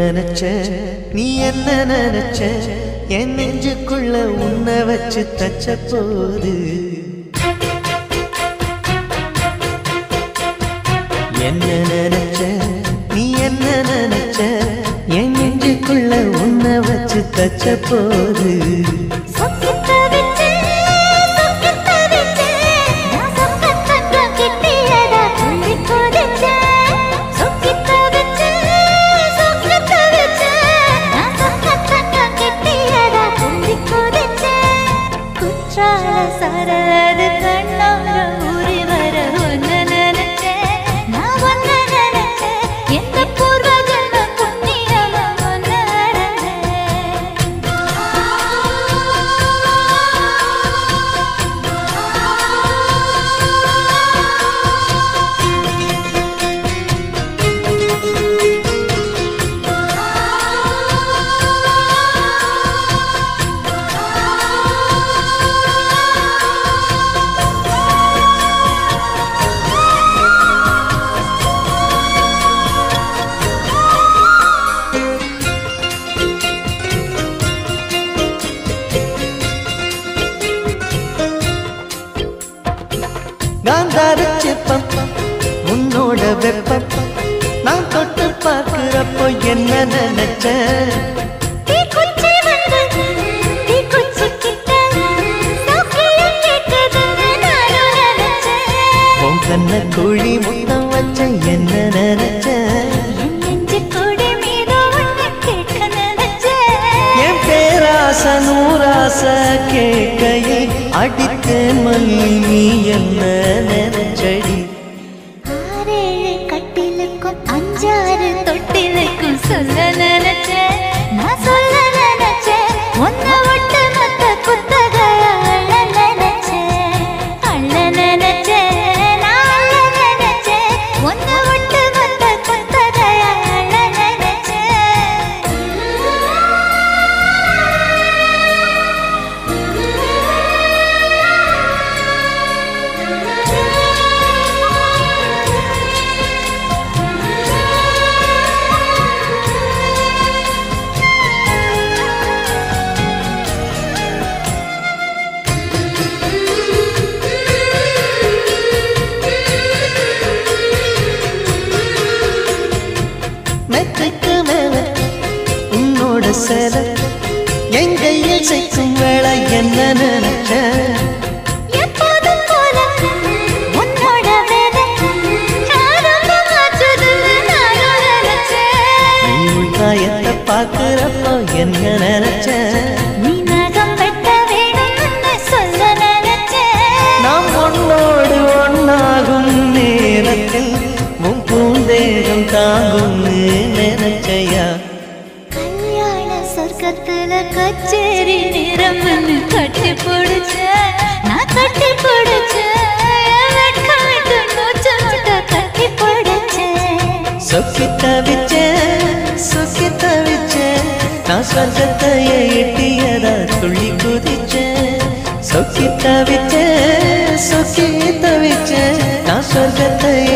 நினைச்ச நீ என்ன நினைச்ச என் நெஞ்சுக்குள்ள உன்னை வச்சு தச்ச போது என்ன நினைச்ச நீ என்ன நினைச்ச என் நெஞ்சுக்குள்ள உன்னை வச்சு தச்ச போது சொக்கித்த விட்டு சொக்கித்த விட்டு நான் சொக்கத்தங்கம் கிட்டியதா துள்ளி குதிச்சேன் சொக்கித்த விட்டு சொக்கித்த விட்டு நான் சொக்கத்தங்கம் கிட்டியதா துள்ளி குதிச்சேன் குற்றால சரது கண்ணார ஊறி வர ஒன்னு நினைச்சேன் நான் ஒன்னு நினைச்சேன் எந்த பூர்வ ஜென்ம புண்ணியமா ஒன்னு காந்தார சிற்பம் உன்னோட வெப்பம் நான் தொட்டு பார்க்கிறப்போ என்ன நினைச்ச தீக்குச்சி வந்து தீக்குச்சி கிட்ட சௌக்கியம் கேட்குதுன்னு நானும் நினைச்சேன் உன் கண்ண குழி முத்தம் வச்ச என்ன நினைச்ச என் நெஞ்சு கொடி மீது ஒன்று கேட்க நினைச்சேன் என் பேராச நூராச கேட்கையை அடித்தேன் மல்லி நீ என்ன நினைச்சடி ஆறேழு கட்டிலுக்கும் அஞ்சாறு தொட்டிலுக்கும் சொல்ல நினைச்சேன் நான் சொல்ல நினைச்சேன் ஒன்ன விட்டு மத்த குத்தகைய அள்ள நினைச்சேன் அள்ள நினைச்சேன் நான் அள்ள நினைச்சேன் ஒன்ன விட்டு மத்த குத்தகைய அள்ள மெத்தைக்கு மேல உன்னோட சேல என் கையில் சேர்க்கும் வேலை என்ன நினைச்ச எப்போதும் போல உன்னோட வேலை ஆரம்பமாச்சதுன்னு நானும் நினைச்சேன் நீ உள்காயத்தை பார்க்கிறப்போ என்ன நினைச்ச நீ நகம் வெட்ட வேணும்னு சொல்ல நினைச்சேன் நாம் ஒன்னோடு ஒன்னாகும் நேரத்தில் உன் பூந்தேகம் தாங்கும்னு நினைச்சையா கல்யாண சொர்க்கத்துல கச்சேரி நிறம்னு கட்டி பிடிச்ச நான் கட்டி பிடிச்சேன் வெட்கம் விட்டு மூச்சு முட்டை கட்டி பிடிச்சேன் சொக்கி தவிச்சேன் சொக்கி தவிச்சேன் நான் சொர்க்கத்தையே எட்டியதா துள்ளி குதிச்சேன் சொக்கி தவிச்சேன் சொக்கி தவிச்சேன் நான் சொர்க்கத்தையே